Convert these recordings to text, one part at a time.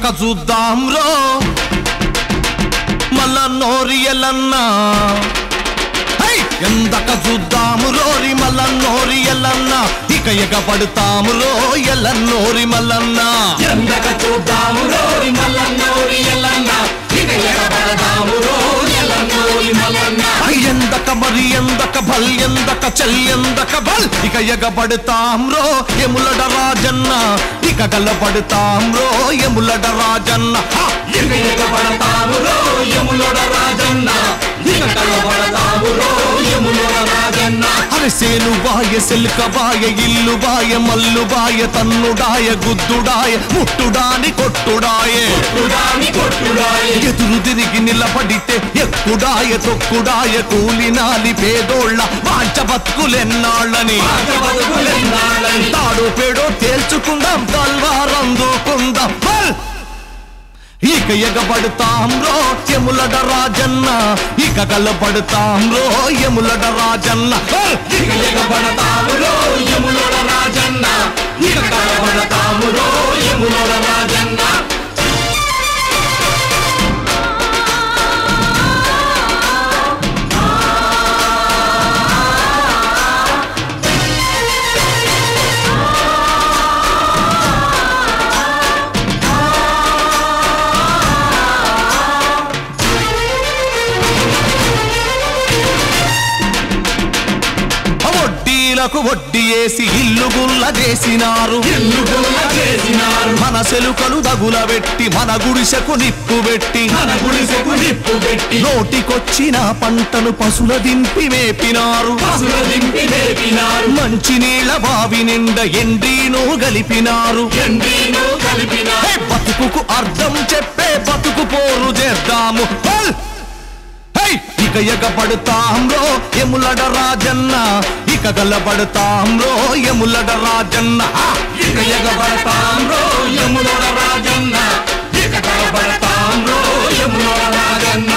చూద్దాం రో మల్ల నోరి ఎల్లన్నా హై! ఎందక చూద్దాము రోరి మల్ల నోరి ఎల్లన్నా ఇక ఎగబడతాము రో ఎల్ల నోరి మల్లన్నా ఎందక చూద్దాము రోరి మల్లన్నోరి ఎల్లన్న ఇక ఎగబడదాము రోరి ఎల్లన్నోరి మల్లన్న హై! ఎందక మరి ఎందక భల్ ఎందక చెల్ ఎందక భల్ ఇక ఎగబడతాం రో ఎములడ రాజన్న ఇక గలబడతాం రో ఎములడ రాజన్న హా! ఇక ఎగబడతాము రో యములోడ రాజన్న ఇక కలబడతాము రో యములోడ రాజన్న అరసేను బాయ సెల్క బాయ ఇల్లు బాయ మల్లు బాయ తన్నుడాయ గుద్దుడాయ ముట్టుడాని కొట్టుడాయే కొట్టుడాని కొట్టుడాయి ఎదురు తిరిగి నిలబడితే ఎక్కుడాయ తొక్కుడాయ కూలినాలి పేదోళ్ళ వాంచ బతుకులెన్నాళ్ళని పాత బతుకులెన్నాళ్ళని తాడు పేడో తేల్చుకుందాం తల్వారందుకుందాం హల్! ఇక ఎగబడతాం రో ఎములడ రాజన్న ఇక గలబడతాం రో ఎములడ రాజన్న హల్! ఇక ఎగబడతాము రో యములోడ రాజన్న ఇక కలబడతాము రో యములోడ రాజన్న వడ్డీలకు వడ్డీ వేసి ఇల్లు గుల్ల చేసినారు ఇల్లు గుల్ల చేసినారు మన సెలుకలు దగుల పెట్టి మన గుడిసెకు నిప్పు పెట్టి మన గుడిసెకు నిప్పు పెట్టి నోటికొచ్చిన పంటను పశుల దింపి మేపినారు పసుల దింపి లేపినారు మంచి నీళ్ళ బావి నిండా ఎండ్రీను గలిపినారు ఎండీను కలిపినారు హే, బతుకుకు అర్థం చెప్పే బతుకు పోరు చేద్దాము హల్! హై! ఇక ఎగబడతాం రో ఎములడ రాజన్న ఇక గలబడతాం రో ఎములడ రాజన్న హా! ఇక ఎగబడతాం రో యములోడ రాజన్న ఇక కలబడతాం రో యములోడ రాజన్న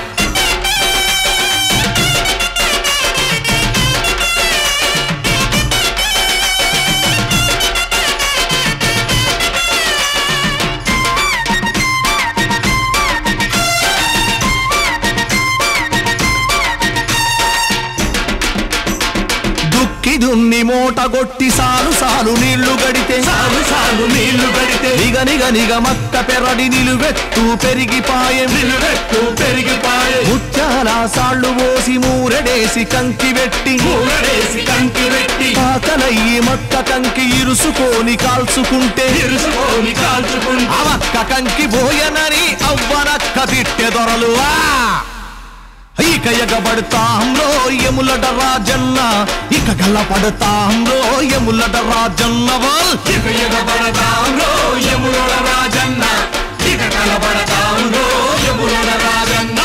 దుక్కి దున్ని మూట గొట్టి సాలు సాలు నీళ్లు గడితే సాలు సాలు నీళ్లు పెడితే నిగ నిగ నిగ మక్క పెరడి నిలువెత్తు పెరిగిపాయె నిలువెత్తు పెరిగిపాయే ముత్యాల సాళ్ళు పోసి మూరెడేసి కంకి వెట్టి కూరడేసి కంకి పెట్టి ఆకలయ్యి మక్క కంకి ఇరుసుకొని కాల్చుకుంటే ఇరుసుకొని కాల్చుకుంటూ అవక్క కంకి పోయనని అవ్వనక్క తిట్టె దొరలు ఆ! ఇక ఎగబడతాంలో ఎములట రాజన్న ఇక గల్లపడతాంలో ఎములట రాజన్న వాల్ ఇక ఎగబడతాం రో యములోడ రాజన్న ఇక కలబడతాం రో యములోడ రాజన్న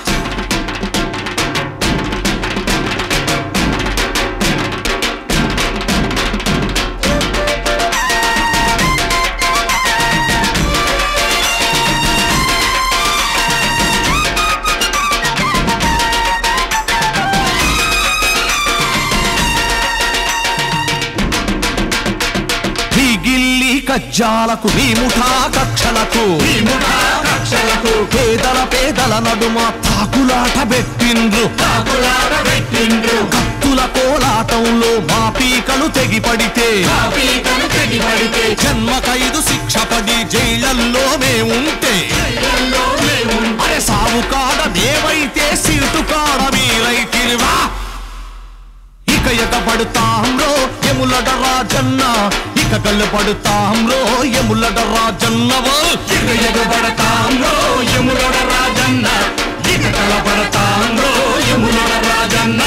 మీ గిల్లి కజ్జాలకు మీ ముఠా కక్షలకు ఈ ముఠా కక్షలకు పేదల పేదల నడుమ తాకులాట పెట్టిండ్రు కాపులాట పెట్టిండ్రు కత్తుల కోలాటంలో మా పీకలు తెగిపడితే కాపీకలు తెగిపడితే జన్మ ఖైదు శిక్ష పడి జైళ్ళల్లో మేముంటే జైళ్ళల్లో మేము అరే సావు కాడ మేమైతే సీటు కాడ మీరైతిరివా ఇక ఎగబడతాంరో ఎములడ రాజన్న ఇక గల్లబడతాంరో ఎములడ రాజన్న వాల్. ఇక ఎగబడతాం రో యములోడ రాజన్న ఇక కలబడతాం రో యములోడ రాజన్న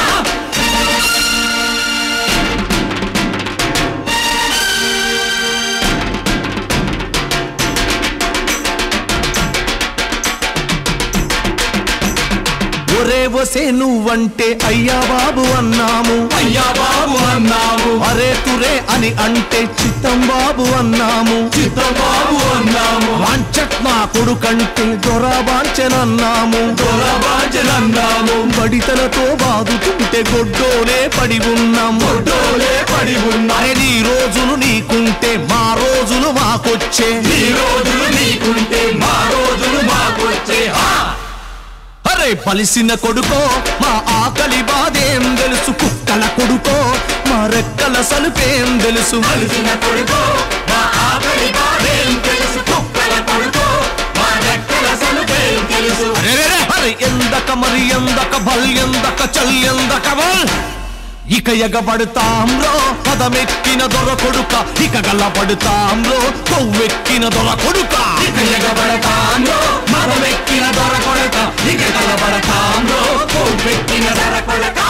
ఒరే వసే నువ్వంటే అయ్యా బాబు అన్నాము అయ్యా బాబు అన్నాము అరే తురే అని అంటే చిత్తం బాబు అన్నాము చిత్తబాబు అన్నాము వాంచట్ నా కొడుకంటే దొరబాంచనన్నాము దొరబాజనన్నాము బడితలతో బాదుతుంటే గొడ్డోలే పడి ఉన్నాం డోలే పడి ఉన్నా అరే నీ రోజులు నీకుంటే మా రోజులు మాకొచ్చే ఈ రోజులు నీకుంటే మా రోజులు మాకొచ్చే హా! అరే పలిసిన కొడుకో మా ఆకలి బాధేం తెలుసు కుక్కల కొడుకో మా రెక్కల సలుపేం తెలుసు కలిసిన కొడుకో మా ఆకలి బాధేం తెలుసు కుక్కల కొడుకో మా రెక్కల సలుపేం తెలుసు అరే రే రే, అరే ఎందక మరి ఎందక బల్ ఎందక చల్ ఎందక బల్ ఇక ఎగబడతాంరో పదమెక్కిన దొర కొడుక ఇక గల్లబడతాంరో కొవ్వెక్కిన దొర కొడుక ఇక ఎగబడతాంలో మరమెక్కిన దొర కొడక ఇక కలబడతాంలో కొవ్వెక్కిన దొర కొడక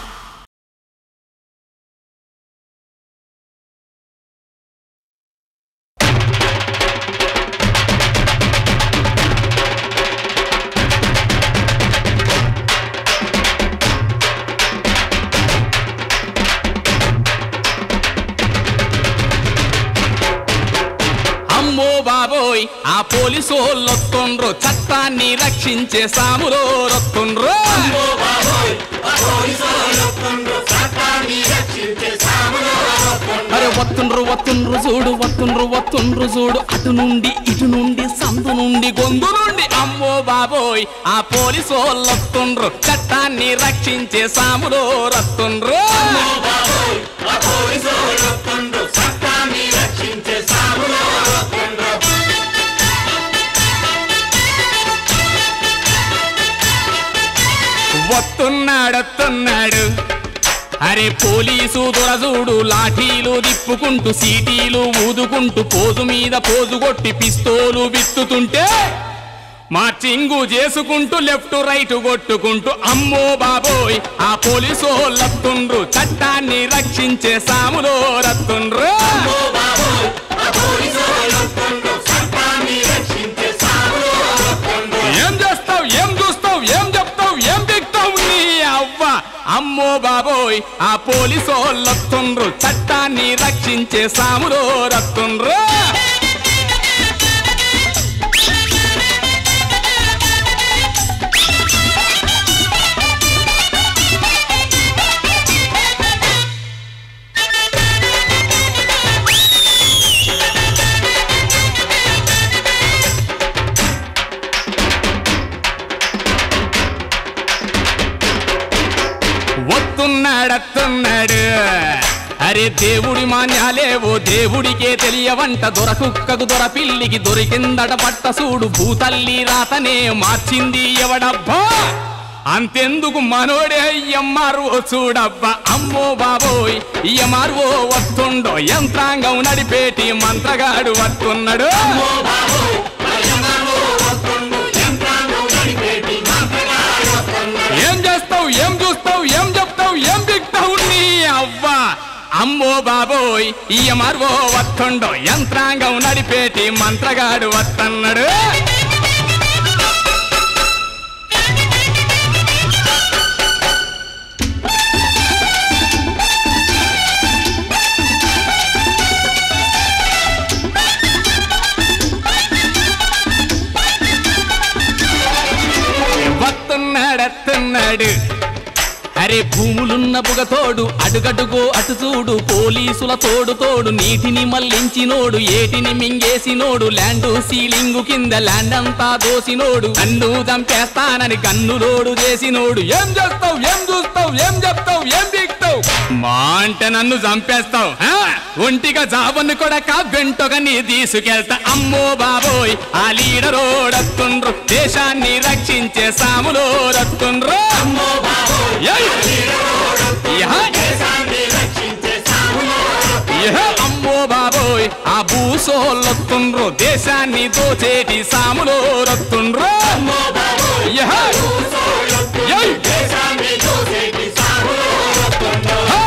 అమ్మో బాబోయ్ ఆ పోలీసోళ్ళొత్తుండ్రు చట్టాన్ని రక్షించే సాములో రొత్తుండ్రు అరే వత్తుండ్రు వత్తుండ్రు చూడు వత్తుండ్రు వత్తుండ్రు చూడు అటు నుండి ఇటు నుండి సందు నుండి గొంతు నుండి అమ్మో బాబోయ్ ఆ పోలీసోళ్ళొత్తుండ్రు చట్టాన్ని రక్షించే సాములో రత్తుండ్రు వస్తున్నాడొస్తున్నాడు అరే పోలీసు దొరజూడు లాఠీలు దిప్పుకుంటూ సీటీలు ఊదుకుంటూ పోజు మీద పోజు కొట్టి పిస్తోలు విత్తుతుంటే మార్చింగు చేసుకుంటూ లెఫ్ట్ రైట్ కొట్టుకుంటూ అమ్మో బాబోయ్ ఆ పోలీసు లత్తుండ్రు చట్టాన్ని రక్షించే సాములో రత్తుండ్రు ఏం చేస్తావు ఏం చూస్తావు ఏం చెప్తావు ఏం దిక్తావు నీ అవ్వ అమ్మో బాబోయ్ ఆ పోలీసోళ్ళొత్తుండ్రు చట్టాన్ని రక్షించే సాములో రత్తుండ్రు వస్తున్నాడత్తున్నాడు అరే దేవుడి మాన్యాలేవో దేవుడికే తెలియవంట దొరకుక్కకు దొర పిల్లికి దొరికిందట పట్ట సూడు భూతల్లి రాతనే మార్చింది ఎవడబ్బా అంతెందుకు మనోడే ఎమ్మారు చూడబ్బా అమ్మో బాబోయ్ ఎమ్మారు వస్తుండో యంత్రాంగం నడిపేటి మంత్రగాడు వస్తున్నాడు ఏం చేస్తావు ఏం చూస్తావు ఏం చెప్తావు ఏం దిక్తావు నీ అవ్వ అమ్మో బాబోయ్ ఈ మార్వో వత్తుండో యంత్రాంగం నడిపేటి మంత్రగాడు వత్తన్నాడు వస్తున్నాడత్తున్నాడు అరే భూములున్న బుగతోడు అడుగడుగో అటు చూడు పోలీసుల తోడు తోడు నీటిని మళ్లించినోడు ఏటిని మింగేసినోడు ల్యాండ్ సీలింగు కింద ల్యాండ్ అంతా దోసినోడు కన్ను చంపేస్తానని కన్నులోడు చేసినోడు ఏం చేస్తావు ఏం చూస్తావు ఏం చెప్తావు ఏం బిక్తావు మా అంటే నన్ను చంపేస్తావు ఆ? ఒంటిగా జాబను కొడక వెంటొక నీ తీసుకెళ్తా అమ్మో బాబోయ్ ఆ లీడరోడత్తుండ్రు దేశాన్ని రక్షించే సాములో రత్తుండ్రు ఏయ్! యహ! యహ! అమ్మో బాబోయ్ ఆ భూసోళ్ళొత్తుండ్రు దేశాన్ని దోచేటి సాములో రత్తుండ్రు యహ! ఏయ్! హా!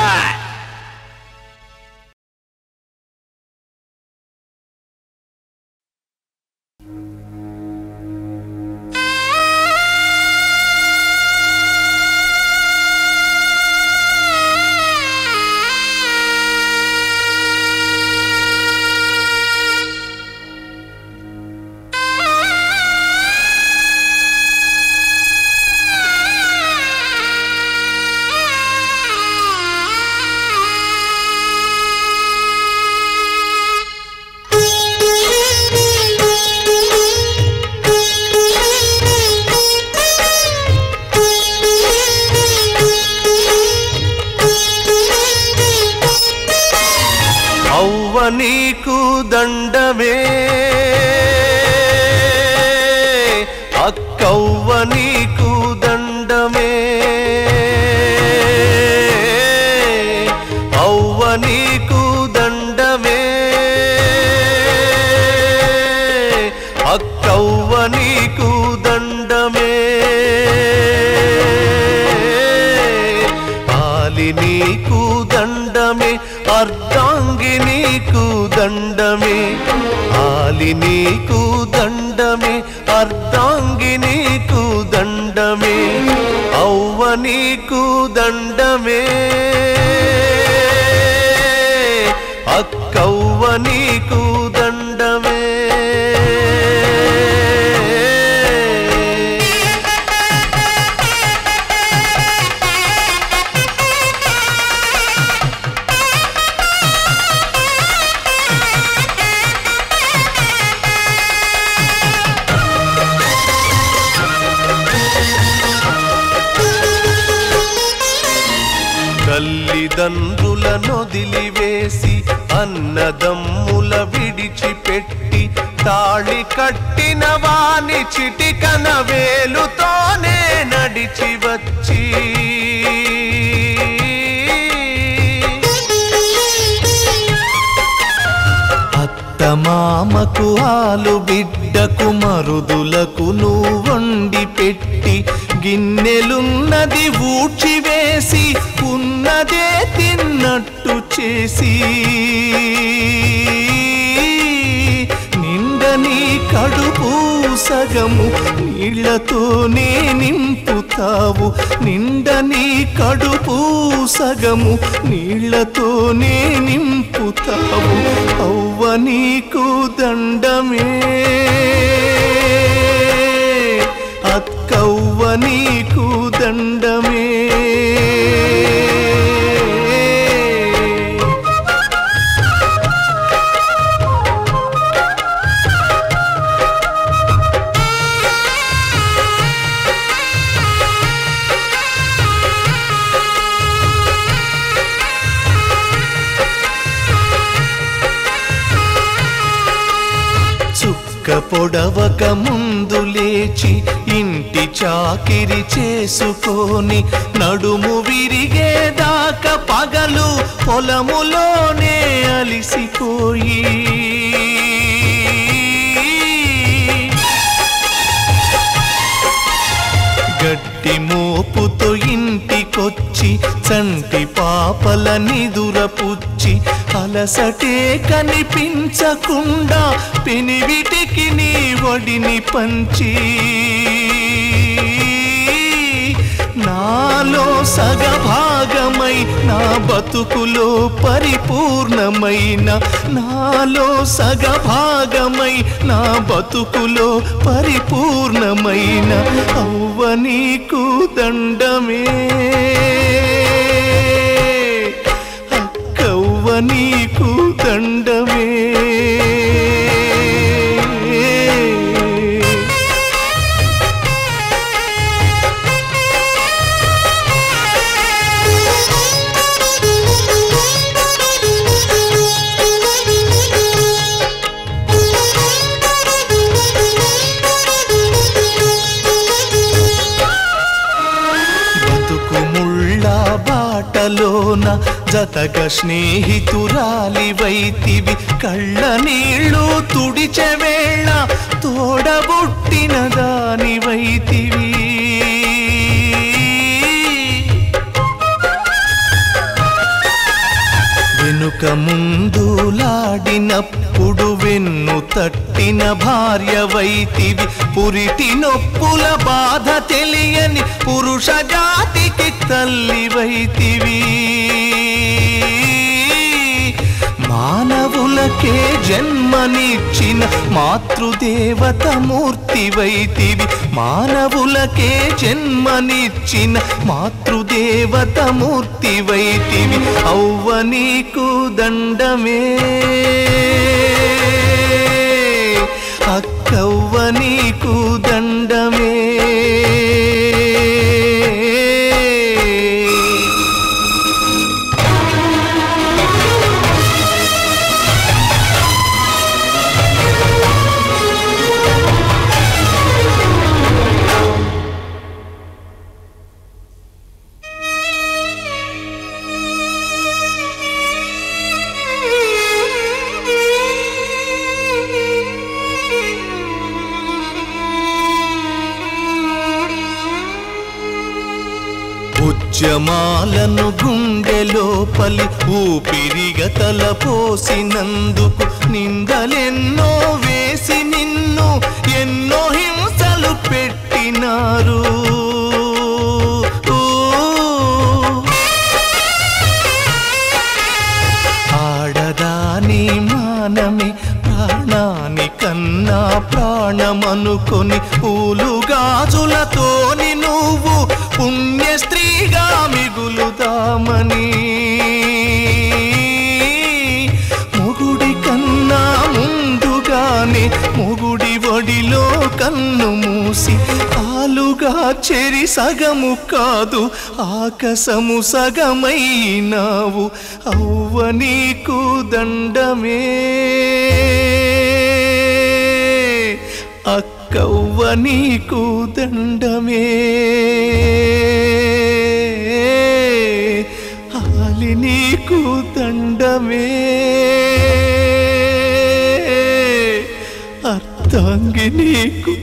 అర్ధాంగి నీకు దండమే ఆలి నీకు దండమే అర్ధాంగి నీకు దండమే అవ్వ నీకు దండమే అక్కవ్వ నీకు దండమే తల్లిదండ్రుల నొదిలివేసి అన్నదమ్ముల విడిచిపెట్టి తాళి కట్టిన వాని చిటికన వేలుతోనే నడిచి వచ్చి అత్తమామకు ఆలు బిడ్డకు మరుదులకు నువ్వు వండి పెట్టి గిన్నెలున్నది ఊడ్చివేసి ఉన్నదే తిన్నట్టు చేసి నిండని కడుపు సగము నీళ్లతోనే నింపుతావు నిండని కడుపు సగము నీళ్లతోనే నింపుతావు అవ్వ నీకు దండమే అక్కవ్వ నీకు దండమే చుక్క పొడవక ముందు లేచి ఇంటి చాకిరి చేసుకొని నడుము విరిగేదాకా పగలు పొలములోనే అలిసిపోయి గట్టి మోపుతో ఇంటికొచ్చి చంటి పాపల నిదురపుచ్చి అలసటే కనిపించకుండా పెనివిటికి నీ ఒడిని పంచి నాలో సగభాగమై నా బతుకులో పరిపూర్ణమైన నాలో సగభాగమై నా బతుకులో పరిపూర్ణమైన అవ్వ నీకు దండమే అక్కవ్వ నీకు దండమే బతుకు ముళ్ళ బాటలోన జతగ స్నేహితురాలి వైతివి కళ్ళ నీళ్ళు తుడిచె వేళ తోడబుట్టిన దాని వైతివి వెనుక ముందులాడినప్పుడు వెన్ను తట్టిన భార్య వైతివి పురిటి నొప్పుల బాధ తెలియని పురుష జాతికి తల్లి వైతివి మానవులకే జన్మనిచ్చిన మాతృదేవత మూర్తి వైతివి మానవులకే జన్మనిచ్చిన మాతృదేవత మూర్తి వైతివి అవ్వ నీకు దండమే అక్కవ్వ నీకు దండమే Thank you. ఉద్యమాలను గుండెలోపలి ఊపిరిగా తలపోసినందుకు నిందలెన్నో వేసి నిన్ను ఎన్నో హింసలు పెట్టినారు ఊ. ఆడదాని మానమే ప్రాణాని కన్నా ప్రాణమనుకొని పూలు గాజులతోని నువ్వు పుణ్య స్త్రీగా మిగులుదామని మొగుడి కన్నా ముందుగానే మొగుడి ఒడిలో కన్ను మూసి పాలుగా చెరి సగము కాదు ఆకాశము సగమైనావు అవ్వ నీకు దండమే అక్కవ్వ నీకు దండమే ఆలి నీకు దండమే అర్థంగి నీకు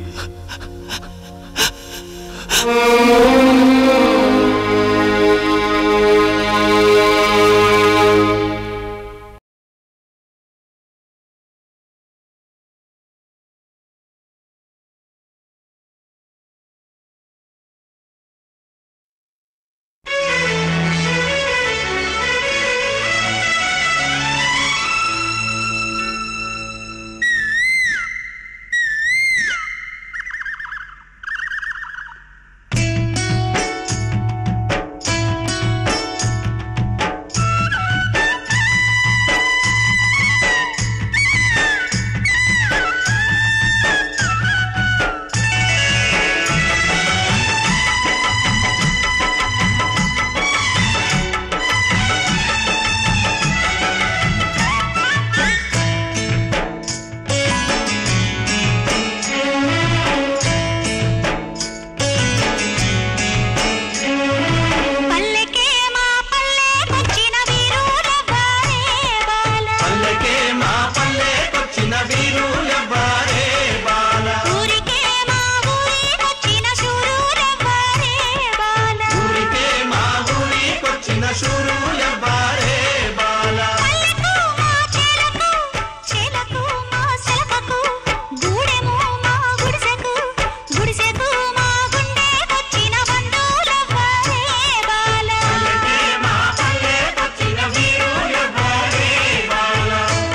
పల్లెకే మా పల్లెకొచ్చిన వీరులెవ్వరే బాల పల్లెకే మా పల్లెకొచ్చిన వీరులెవ్వరే బాల ఊరికే మా ఊరికొచ్చిన శూరులెవ్వరే బాల ఊరికే మా ఊరికొచ్చిన శూరులెవ్వరే బాల పల్లెకు మా చేలకు చేలకు మా సెలకకు గూడెము మా గుడిసెకు గుడిసెకు మా గుండెకొచ్చిన బంధువులెవ్వరే బాల పల్లెకే మా పల్లెకొచ్చిన వీరులెవ్వరే బాల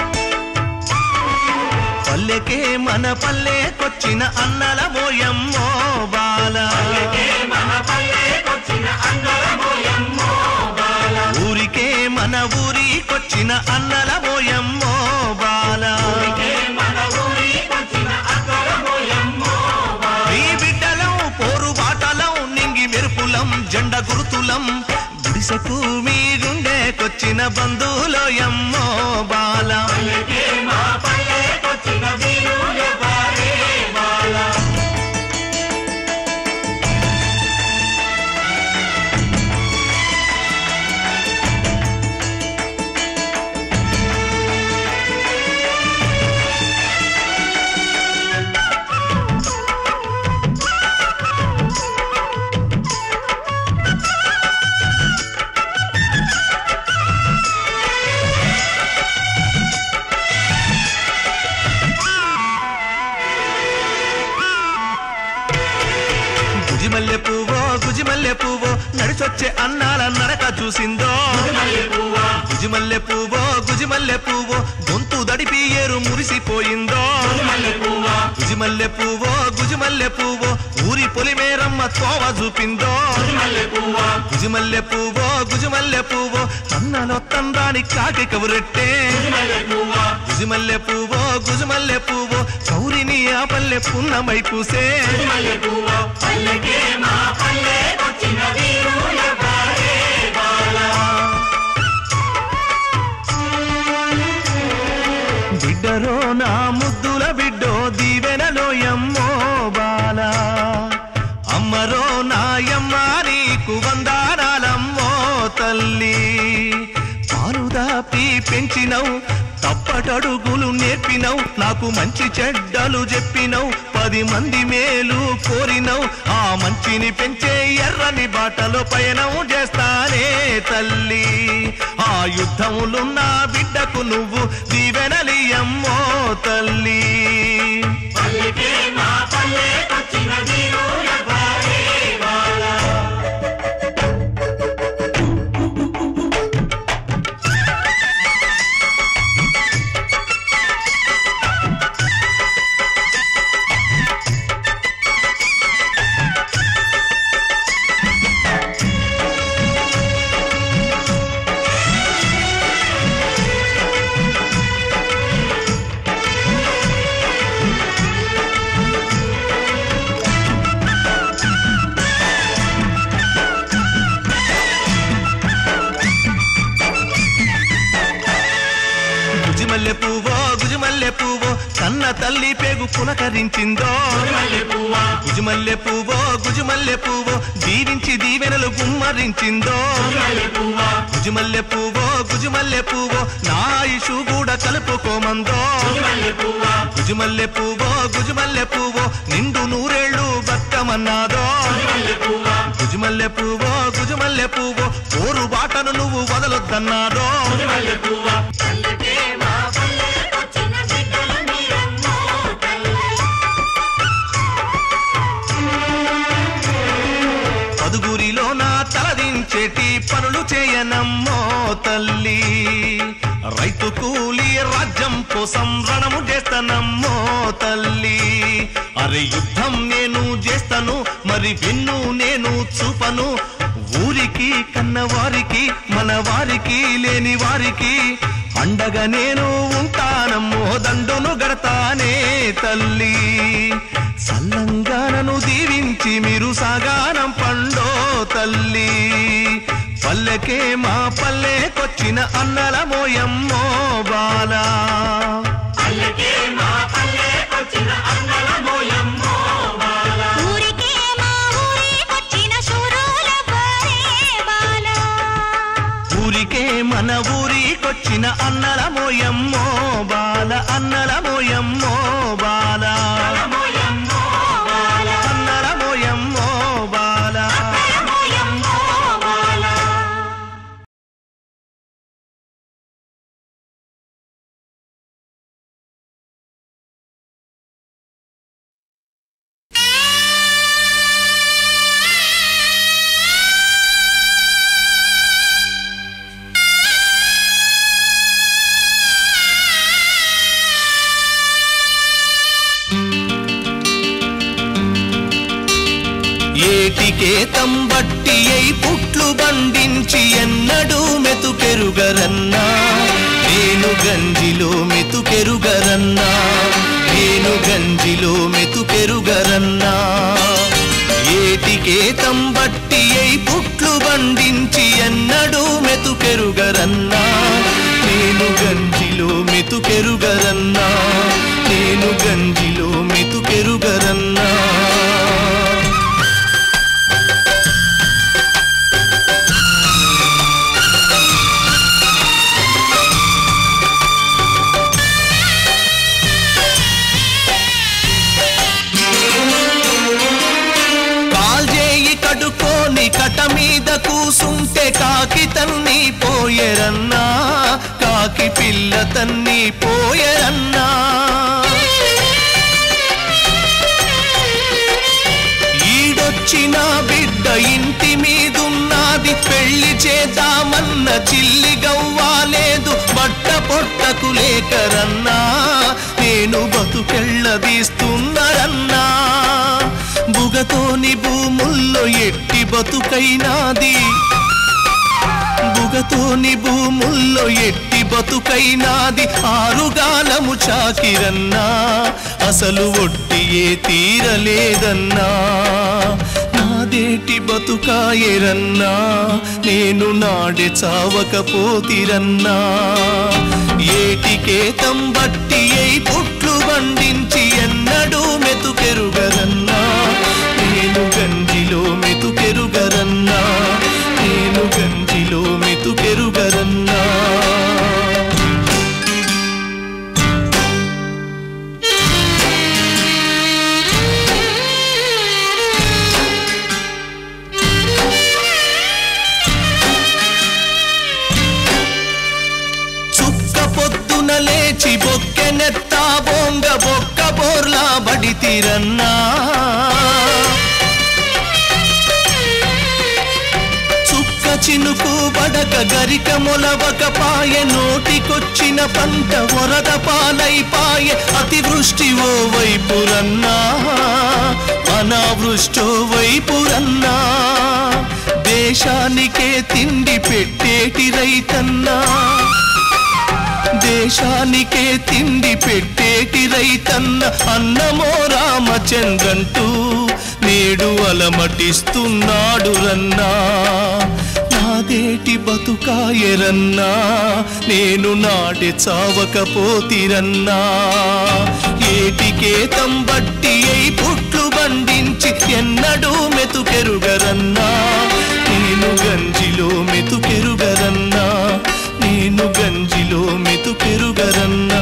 పల్లెకే మన పల్లెకొచ్చిన అన్నల మోయమ్మో బాల పల్లెకే మన పల్లెకొచ్చిన అంగళమోయమ్మో బాల ఊరికే మన ఊరికొచ్చిన అన్నల మోయమ్మో బాల ఊరికే మన ఊరికొచ్చిన అంగళమోయమ్మో బాల నీ బిడ్డలం పోరు బాటలం నింగి మెరుపులం జెండ గుర్తులం గుడిసెకు మీ గుండెకొచ్చిన బంధువులోయమ్మో బాల పల్లెకే మా పల్లెకొచ్చిన వీరులెవ్వరే బాల గుజిమల్లె పువ్వో గుజిమల్లె పువ్వో నడిచొచ్చే అన్నాల నడక చూసిందో మల్లెపువ్వా గుజిమల్లె పువ్వో గుజిమల్లె పువ్వో గొంతు దడిపి ఏరు మురిసిపోయిందో మల్లెపువ్వా గుజిమల్లె పువ్వో గుజిమల్లె పువ్వో ఊరి పొలిమేరమ్మ తోవ చూపిందో మల్లెపువ్వా గుజిమల్లె పువ్వో గుజిమల్లె పువ్వో అన్నలో తండ్రాని కాకి కబురెట్టే మల్లెపువ్వా గుజిమల్లె పువ్వో గుజిమల్లె పువ్వో కౌరిని ఆ పల్లె పున్నమై పూసే మల్లెపువ్వా పల్లెకే మా పల్లెకొచ్చిన వీరులెవ్వరే బాల బిడ్డరో నా ముద్దుల బిడ్డో దీవెనలో ఎమ్మో బాల అమ్మరో నాయమ్మ నీకు వందానాలమ్మో తల్లి పాలు దాపి పెంచినవు తప్పటడుగులు నేర్పినవు నాకు మంచి చెడ్డలు చెప్పినవు పది మంది మేలు కోరినవు ఆ మంచిని పెంచే ఎర్రని బాటలో పయనం చేస్తానే తల్లి ఆ యుద్ధములున్న బిడ్డకు నువ్వు దీవెనలియమ్మో తల్లి పల్లెకే మా పల్లెకొచ్చిన వీరుల భారీ బాల గుజిమల్లె పువ్వో గుజిమల్లె పువ్వో కన్న తల్లి పేగు పులకరించిందో మల్లె పువ్వా గుజిమల్లె పువ్వో గుజిమల్లె పువ్వో దీవించి దీవెనలు గుమ్మరించిందో మల్లె పువ్వా గుజిమల్లె పువ్వో గుజిమల్లె పువ్వో నా ఆయుషు కూడా కలుపుకోమందో మల్లె పువ్వా గుజిమల్లె పువ్వో గుజిమల్లె పువ్వో నిండు నూరేళ్ళు బతకమన్నాదో మల్లె పువ్వా గుజిమల్లె పువ్వో గుజిమల్లె పువ్వో కోరు బాటను నువ్వు వదలొద్దన్నాదో మల్లె పువ్వా పల్లెకే మా పల్లెకొచ్చిన బిడ్డలు మీరమ్మో తల్లి పదుగురిలో నా తలదించేటి పనులు చేయనమ్మో తల్లి రైతు కూలి రాజ్యం కోసం రణము చేస్తానమ్మో తల్లి అరే యుద్ధం నేను చేస్తాను మరి వెన్ను నేను చూపను ఊరికి కన్నవారికి మన వారికి లేని వారికి అండగా నేను ఉంటానమ్మో దండును గడతానే తల్లి సల్లంగానను దీవించి మీరు సాగానం పండో తల్లి పల్లెకే మా పల్లెకొచ్చిన అన్నల మోయమ్మో బాలా పల్లెకే మా పల్లెకొచ్చిన అన్నల మోయమ్మో బాల ఊరికే మా ఊరికొచ్చిన శూరుల వారే బాల ఊరికే మన ఊరికొచ్చిన అన్నల మోయమ్మో బాల అన్నల మోయమ్మో బాల మోయమ్మో బాల అన్నల మోయమ్మో బాల మోయమ్మో బాల ఏటికే తంబట్టి అయి పుట్లు బండించి ఎన్నడూ మెతుకెరుగరన్నా నేను గంజిలో మెతుకెరుగరన్నా నేను గంజిలో మెతుకెరుగరన్నా ఏటికే తంబట్టి అయి పుట్లు బండించి ఎన్నడూ మెతుకెరుగరన్నా నేను గంజిలో మెతుకెరుగరన్నా నేను గంజిలో మెతుకెరుగరన్నా కాల్జేయి కడుకోని కట మీద కూసుంటే కాకి తన్ని పోయరన్నా కాకి పిల్ల తన్ని పోయరన్నా ఈడొచ్చిన బిడ్డ ఇంటి మీదున్నది పెళ్లి చేద్దామన్న చిల్లి గవ్వాలేదు బట్ట పొట్టకు లేకరన్నా నేను బతుకెళ్ళదీస్తున్నారన్నా బుగతోని భూముల్లో ఎట్టి బతుకైనాది బుగతోని భూముల్లో ఎట్టి బతుకైనాది ఆరుగాలము చాకిరన్నా అసలు ఒట్టియే తీరలేదన్నా నాదేటి బతుకాయరన్నా నేను నాడే చావకపోతిరన్నా ఏటికే తంబట్టి అయి పుట్లు బండించి ఎన్నడూ మెతుకెరుగరన్నా నేను గంజిలో మెతుకెరుగరన్నా నేను గంజిలో మెతుకెరుగరన్నా పోతిరన్నా చుక్క చినుకు బడక గరిక మొలవక పాయ నోటికొచ్చిన పంట వరద పాలైపాయ అతివృష్టి ఓ వైపురన్నా అనావృష్టో వైపురన్నా దేశానికే తిండి పెట్టేటి రైతన్నా దేశానికే తిండి పెట్టేటి రైతన్న అన్నమో రామచంద్రంటూ నేడు అలమటిస్తున్నాడు రన్నా నాదేటి బతుకాయరన్నా నేను నాటి చావకపోతిరన్నా ఏటికే తంబట్టి అయి పుట్లు బండించి ఎన్నడూ మెతుకెరుగరన్నా నేను గంజిలో మెతుకెరుగరన్నా నేను గంజిలో మెతుకెరుగరన్నా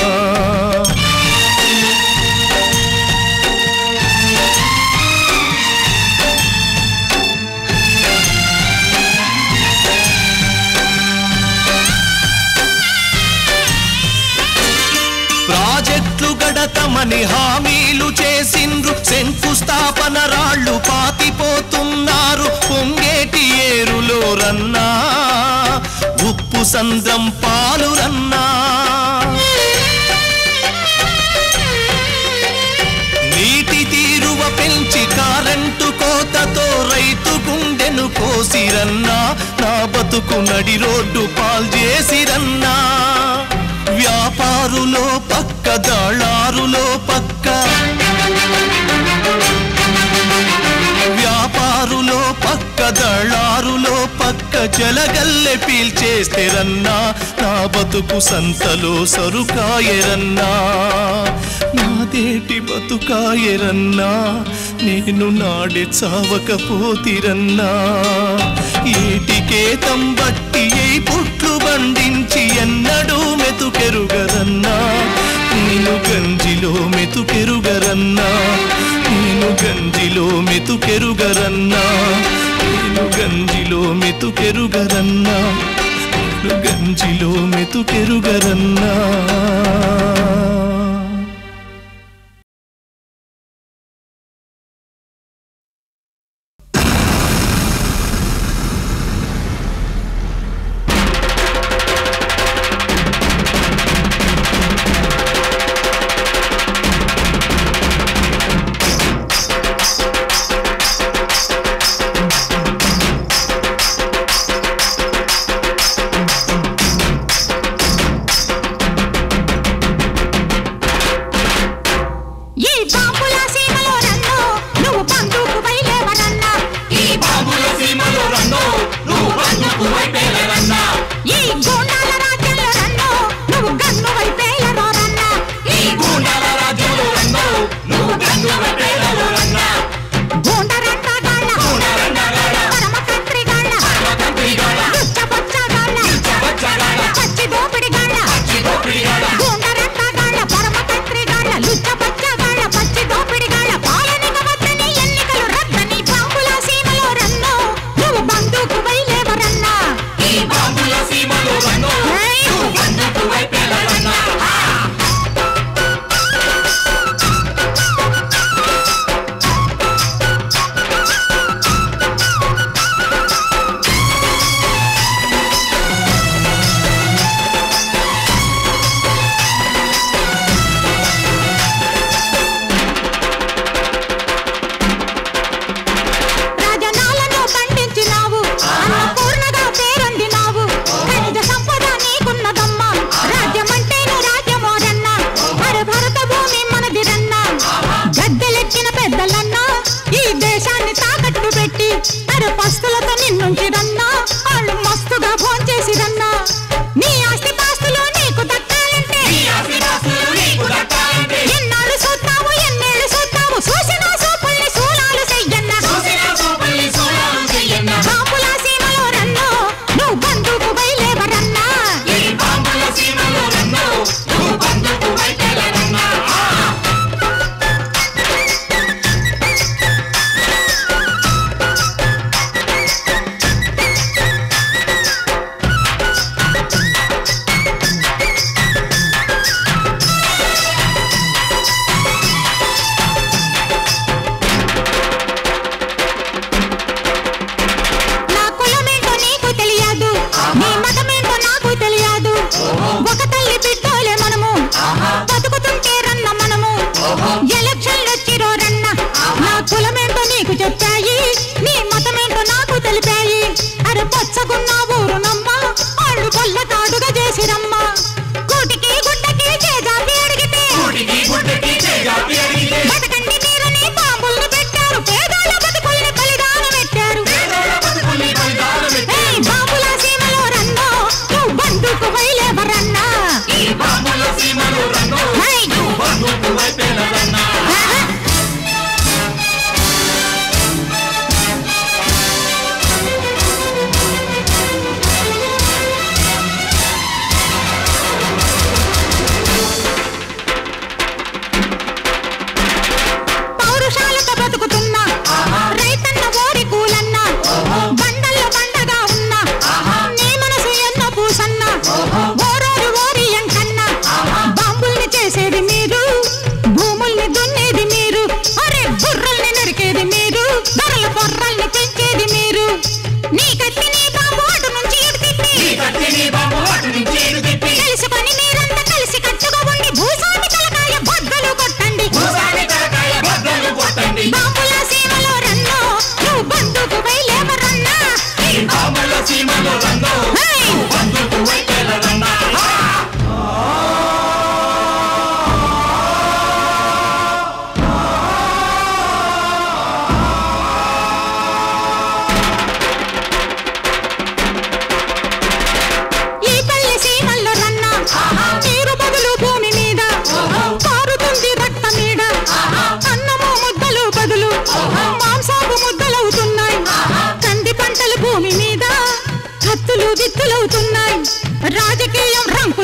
ప్రాజెక్టులు గడతమని హామీలు చేసిండ్రు శంకుస్థాపన రాళ్ళు పాతిపోతున్నారు పొంగేటి ఏరులో రన్నా ఉప్పు సంద్రం పాలు రన్నా నీటి తీరువ పెంచి కారంటు కోతతో రైతు గుండెను కోసిరన్నా నా బతుకు నడి రోడ్డు పాల్చేసిరన్నా వ్యాపారులో పక్క దళారులో పక్క వ్యాపారులో పక్క దళారులో పక్క జలగల్లె పీల్చేస్తేరన్నా నా బతుకు సంతలో సరుకాయరన్నా నాదేటి బతుకాయరన్నా నేను నాడే చావకపోతిరన్నా ఏటికే తంబట్టి ఏ పుట్లు బండించి ఎన్నడూ మెతుకెరుగరన్నా నేను గంజిలో మెతుకెరుగరన్నా నేను గంజిలో మెతుకెరుగరన్నా నేను గంజిలో మెతుకెరుగరన్నా నేను గంజిలో మెతుకెరుగరన్నా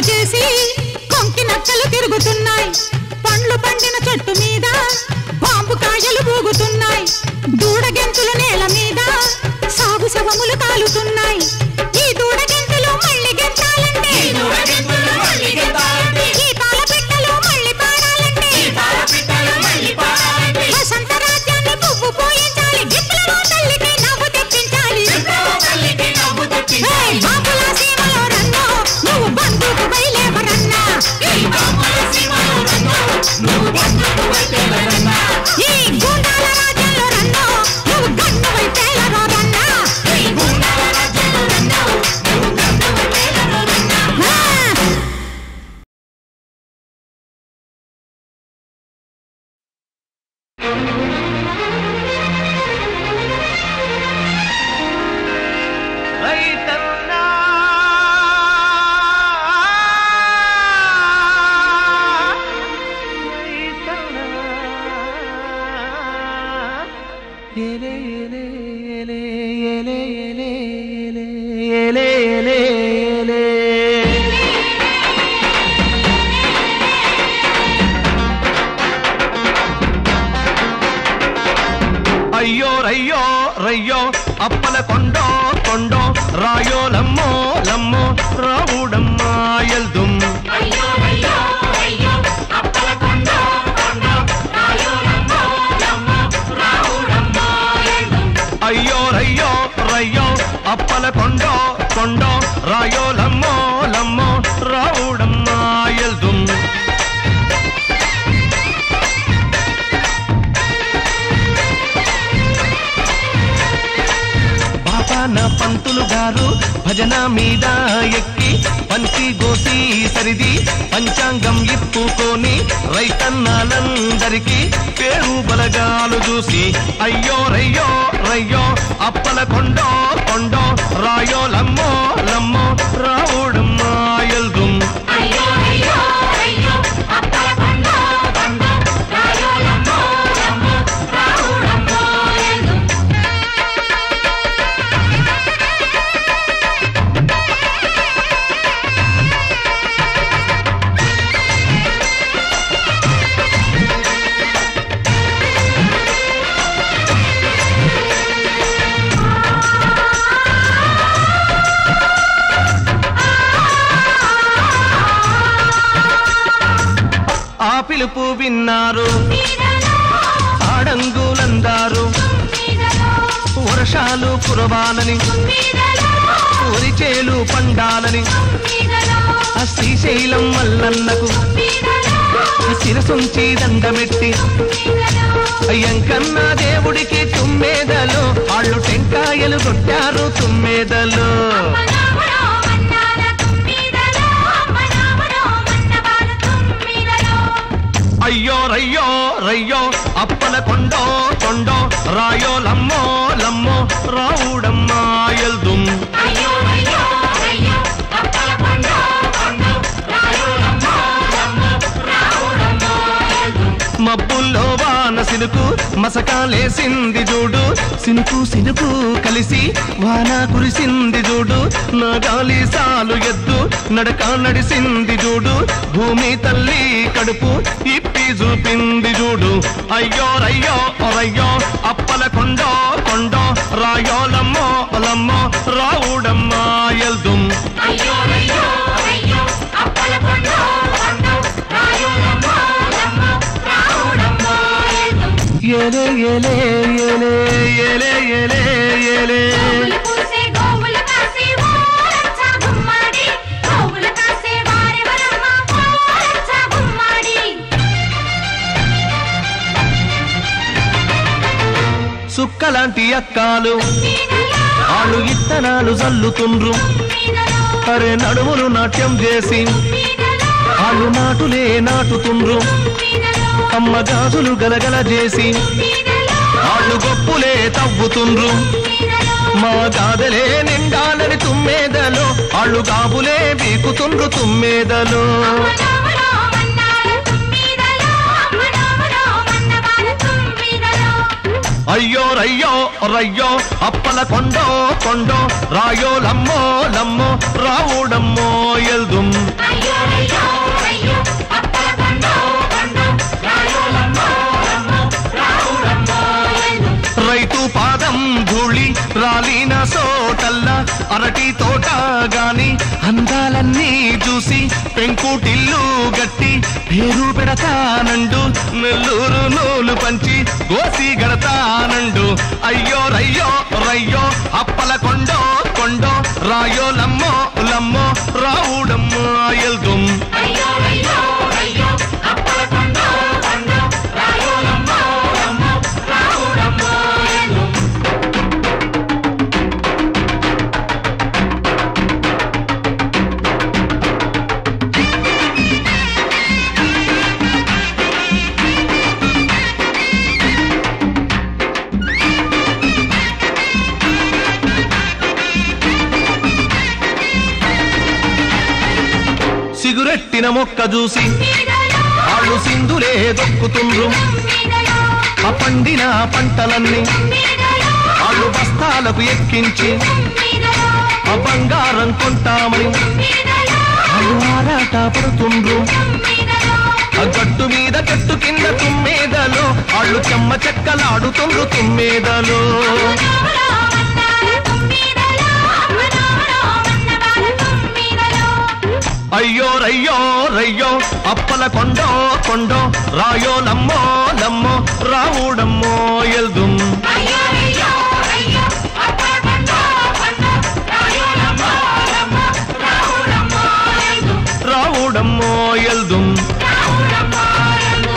చేసి కొంకి నక్కలు తిరుగుతున్నాయి పండ్లు పండిన చెట్టు మీద బాంబు కాయలు ఊగుతున్నాయి దూడగెంతులు నేల మీద సాగు శవములు కాలుతున్నాయి ఈ దూడగెంతులు మళ్ళీ గెంతాలంటే దూడగెంతులు మళ్ళీ గెంతాలంటే, ఈ పాల పిట్టలు మళ్ళీ పాడాలంటే పాలపిట్టలు మళ్ళీ పాడాలంటే, వసంత రాజ్యాన్ని పువ్వు పోయించాలి విప్లవ తల్లికి నవ్వు తెప్పించాలి విప్లవ తల్లికి నవ్వు హే, తెప్పించాలి. బాపుల సీమలో రన్నో నువ్వు బంధుకు బయలేవరన్నా ఈ బామ్మల సీమలో రన్నో, నువ్వు బంధుకు వైతేలరన్నా. ఈ గూండాల రాజ్యంలో రన్నో నువ్వు గన్ను వైపేలరో రన్నా ఈ గుండాల రాజ్యంలో రన్నో, నువ్వు గంధపు వేలలో రన్నా. హా! రైతన్నా రైతన్నా ఏలే ఏలే ఏలే ఏలే ఏలే ఏలే ఏలే ఏలే అయ్యో రయ్యో రయ్యో అప్పల కొండో కొండో రాయో లమ్మో లమ్మో రావుడమ్మా ఎల్దుం అయ్యో అయ్యో అయ్యో అప్పల కొండో కొండో రాయో రమ్మో రమ్మో రావుడమ్మో ఎందు. అయ్యో రయ్యో రయ్యో అప్పల కొండో కొండో రాయో లమ్మో లమ్మో రావుడమ్మా ఎల్దుం పాపాన పంతులు గారు భజన మీద ఎక్కి పంచి గోసి సరిది పంచాంగం ఇప్పుకొని రైతన్నాలందరికీ పేరు బలగాలు చూసి అయ్యో రయ్యో రయ్యో అప్పల కొండో కొండో రాయో లమ్మో లమ్మో రావుడమ్మా ఎల్దుం అయ్యో అయ్యో అయ్యో అప్పల కొండో కొండో రాయో రమ్మో రమ్మో రావుడమ్మో ఎందు. ఆ పిలుపు విన్నారు ఆడంగులందారు వర్షాలు కురవాలని ఒరిచేలు పండాలని ఆ శ్రీశైలం మల్లన్నకు శిరసుంచి దండమెట్టి అయ్యంకన్న దేవుడికి తుమ్మేదలు వాళ్ళు టెంకాయలు కొట్టారు తుమ్మేదలు అయ్యో రయ్యో రయ్యో అప్పల కొండో కొండో రాయో లమ్మో లమ్మో రావుడమ్మా ఎల్దుం అయ్యో అయ్యో అయ్యో అప్పల కొండో కొండో రాయో రమ్మో రమ్మో రావుడమ్మో ఎందు. మబ్బుల్లో వాన సినుకు మసకాలేసింది చూడు సినుకు సినుకు కలిసి వాన కురిసింది చూడు నా గాలి సాలు ఎద్దు నడక నడిసింది చూడు భూమి తల్లి కడుపు ఇప్పి చూపింది చూడు అయ్యో రయ్యో రయ్యో అప్పల కొండో కొండో రాయో లమ్మో లమ్మో రావుడమ్మా ఎల్దుం అయ్యో అయ్యో అయ్యో అప్పల కొండో కొండో రాయో రమ్మో రమ్మో రావుడమ్మో ఎందు. ఏలే ఏలే ఏలే ఏలే ఏలే ఏలే గోవులు పూసే గోవులు కాసే ఓరచ్చ గుమ్మడి గోవులు కాసే వారెవరమ్మ ఓరచ్చ గుమ్మడి సుక్కలాంటి అక్కాలు మీదలో వాళ్ళు ఇత్తనాలు జల్లుతుండ్రు మీదలో అరే నడుములు నాట్యం చేసి మీదలో వాళ్ళు నాటులే నాటుతుండ్రు మీదలో అమ్మ గాజులు గలగల చేసి మీదలో వాళ్ళు గొప్పులే తవ్వుతుండ్రు మీదలో మా గాదలే నిండాలని తుమ్మేదలో వాళ్ళు గాబులే బీకుతుండ్రు తుమ్మేదలో అమ్మనోమలో మన్నాల తుమ్మిదలో అమ్మనోమలో మన్నవాల తుమ్మిదలో అయ్యో రయ్యో రయ్యో అప్పల కొండో కొండో రాయో లమ్మో లమ్మో రావుడమ్మో ఎల్దుం అయ్యో అయ్యో అయ్యో అప్పల కొండో కొండో రాయోలమ్మో లమ్మో రావుడమ్మో ఎల్లు రైతు పాదం ధూళి రాలిన సోటల్ల అరటి తోట గాని అందాలన్నీ చూసి పెంకుటిల్లు గట్టి పేరు పెడతానండు నెల్లూరు నూలు పంచి గోసి గడతానండు అయ్యో రయ్యో రయ్యో అప్పల కొండో కొండో రాయో లమ్మో లమ్మో రావుడమ్మో ఎల్దుం అయ్యో అయ్యో అయ్యో అప్పల కొండో కొండో రాయోలమ్మో లమ్మో రావుడమ్మో ఎల్లు సిగురెట్టిన మొక్క చూసి మీదలో వాళ్ళు సింధులే దొక్కుతుండ్రు మీదలో ఆ పండిన పంటలన్నీ మీదలో వాళ్ళు బస్తాలకు ఎక్కించి మీదలో ఆ బంగారం కొంటామని మీదలో వాళ్ళు ఆరాట పడుతుండ్రు మీదలో ఆ గట్టు మీద గట్టు కింద తుమ్మేదలో వాళ్ళు చెమ్మ చెక్కలాడుతుండ్రు తుమ్మేదలో మనవలో మన్నార తుమ్మిదలో మనవలో మన్నవార తుమ్మిదలో అయ్యో రయ్యో రయ్యో అప్పల కొండో కొండో రాయో లమ్మో లమ్మో రావుడమ్మో ఎల్దుం అయ్యో అయ్యో అయ్యో అప్పల కొండో కొండో రాయోలమ్మో లమ్మో రావుడమ్మో ఎల్లు రావుడమ్మో ఎల్దుం రావుడమ్మో ఎల్లు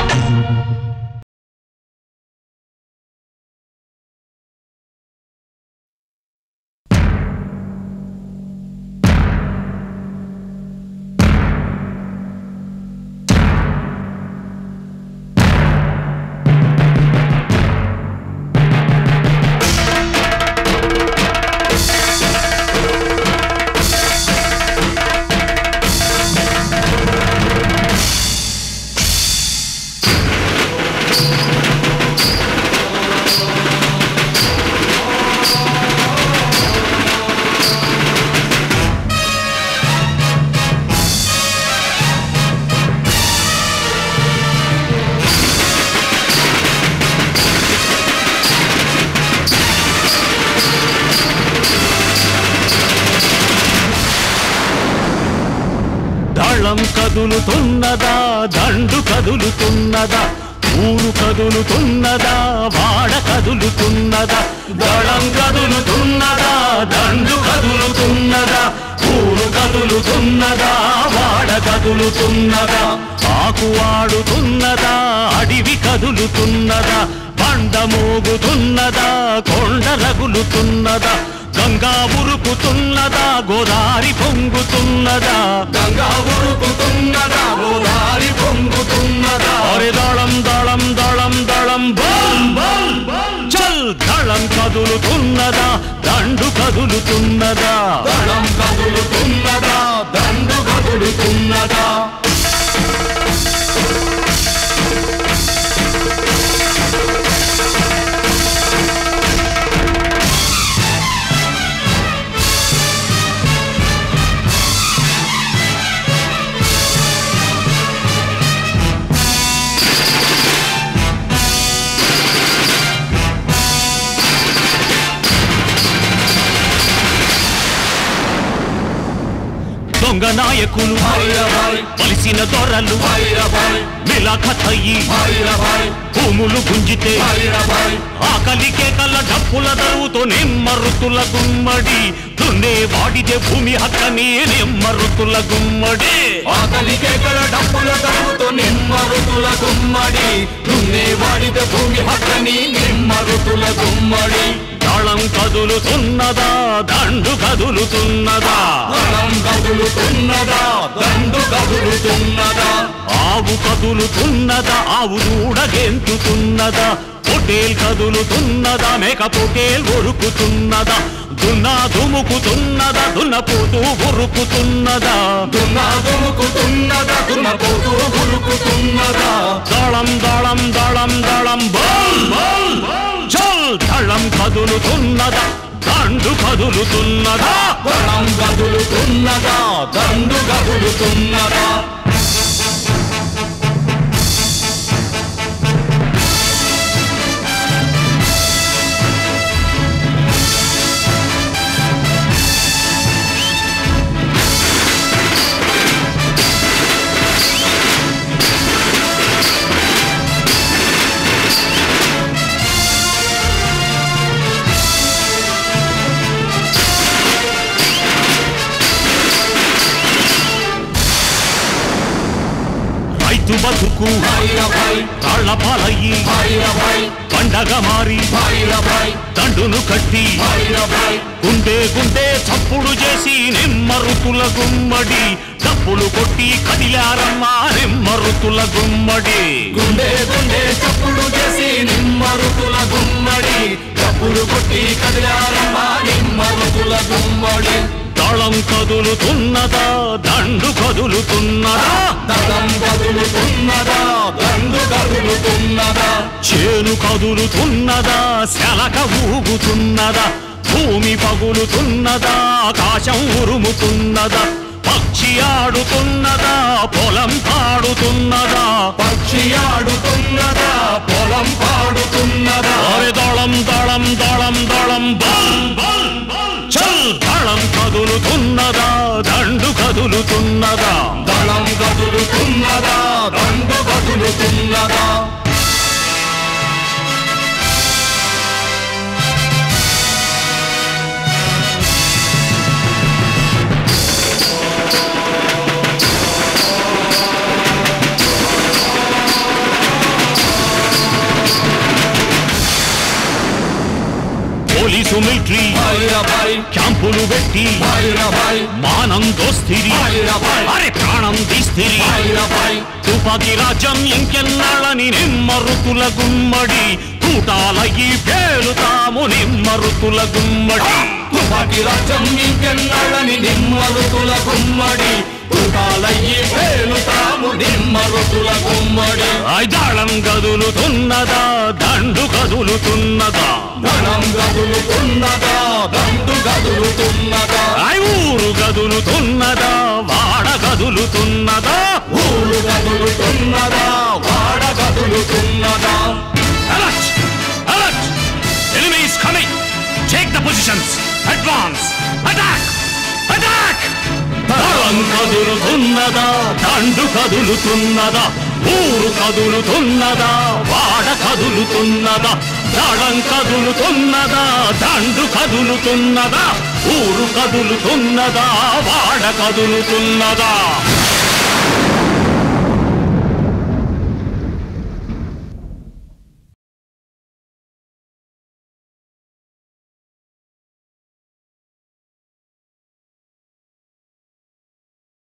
దళం కదులుతున్నదా దండు కదులుతున్నదా ఊరు కదులుతున్నదా వాడ కదులుతున్నదా దళం కదులుతున్నదా దండు కదులుతున్నదా ఊరు కదులుతున్నదా వాడ కదులుతున్నదా ఆకు ఆడుతున్నదా అడివి కదులుతున్నదా బండ మోగుతున్నదా కొండ రగులుతున్నదా గంగా ఉరుకుతున్నదా గోదారి పొంగుతున్నదా గంగా ఉరుకుతున్నదా గోదారి పొంగుతున్నదా అరే దళం దళం దళం దళం బల్ బల్ చల్ దళం కదులుతున్నదా దండు కదులుతున్నదా దళం కదులుతున్నదా దండు కదులుతున్నదా దొంగ నాయకులు పలిసిన దొరలు మిలాఖతయ్యి భూములు గుంజితే ఆకలి కేకల డప్పుల దరువుతో నెమ్మరుతుల గుమ్మడి దున్నే వాడిదే భూమి హక్కని నెమ్మరుతుల గుమ్మడి ఆకలి కేకల డప్పుల దరువుతో నెమ్మరుతుల గుమ్మడి దున్నే వాడిదే భూమి హక్కని నెమ్మరుతుల గుమ్మడి దళం కదులుతున్నదా దండు కదులుతున్నదా దళం కదులుతున్నదా దండు కదులుతున్నదా ఆవు కదులుతున్నదా ఆవు దూడ గెంతుతున్నదా పొటేల్ కదులుతున్నదా మేక పొటేల్ ఉరుకుతున్నదా దున్నా దుముకుతున్నదా దున్నపోతూ ఉరుకుతున్నదా దున్నా దుముకుతున్నదా దున్నపోతూ ఉరుకుతున్నదా దళం దళం దళం దళం బల్ బల్ చల్ చల్ దళం కదులుతున్నదా దండు కదులుతున్నదా బలం గదులుతున్నదా దండు గదులుతున్నదా రైతు బతుకు భైరభాయ్ రాళ్ల పాలయ్యి భైరభాయ్ పండగ మారి భైరభాయ్ దండును కట్టి భైరభాయ్ గుండె గుండె చప్పుడు చేసి నిమ్మరుతుల గుమ్మడి డప్పులు కొట్టి కదిలారమ్మా నిమ్మరుతుల గుమ్మడి గుండె గుండె చప్పుడు చేసి నిమ్మరుతుల గుమ్మడి చప్పుడు కొట్టి కదిలారమ్మా నిమ్మరుతుల గుమ్మడి దళం కదులుతున్నదా దండు కదులుతున్నదా దళం కదులుతున్నదా దండు కదులుతున్నదా చేను కదులుతున్నదా శలక ఊగుతున్నదా భూమి పగులుతున్నదా ఆకాశం ఉరుముతున్నదా పక్షి ఆడుతున్నదా పొలం పాడుతున్నదా పక్షి ఆడుతున్నదా పొలం పాడుతున్నదా అరే దళం దళం దళం దళం బల్ బల్ బల్ చల్ దళం కదులుతున్నదా దండు కదులుతున్నదా దళం కదులుతున్నదా దండు కదులుతున్నదా పోలీసు మిలిటరీ భైరభాయ్ క్యాంపులు పెట్టి భైరభాయ్ మానం దోస్తిరి భైరభాయ్ అరే ప్రాణం తీస్తిరి భైరభాయ్ తుపాకి రాజ్యం ఇంకెన్నాళ్ళని నిమ్మరుతుల గుమ్మడి కూటాలయ్యి పేలుతాము నిమ్మరుతుల గుమ్మడి తుపాకి రాజ్యం ఇంకెన్నాళ్ళని నిమ్మరుతుల గుమ్మడి తుటాలయ్యి పేలుతాము నిమ్మరుతుల గుమ్మడి ఐదాళం గదులుతున్నదా దండు కదులుతున్నదా ధనం గదులుతున్నదా దండు గదులుతున్నదా ఐ ఊరు గదులుతున్నదా వాడ గదులుతున్నదా ఊరు గదులుతున్నదా వాడ గదులుతున్నదా Alert! Alert! Enemy is coming! Take the positions! Advance! Attack! Attack! దళం కదులుతున్నదా దండు కదులుతున్నదా ఊరు కదులుతున్నదా వాడ కదులుతున్నదా దళం కదులుతున్నదా దండు కదులుతున్నదా ఊరు కదులుతున్నదా వాడ కదులుతున్నదా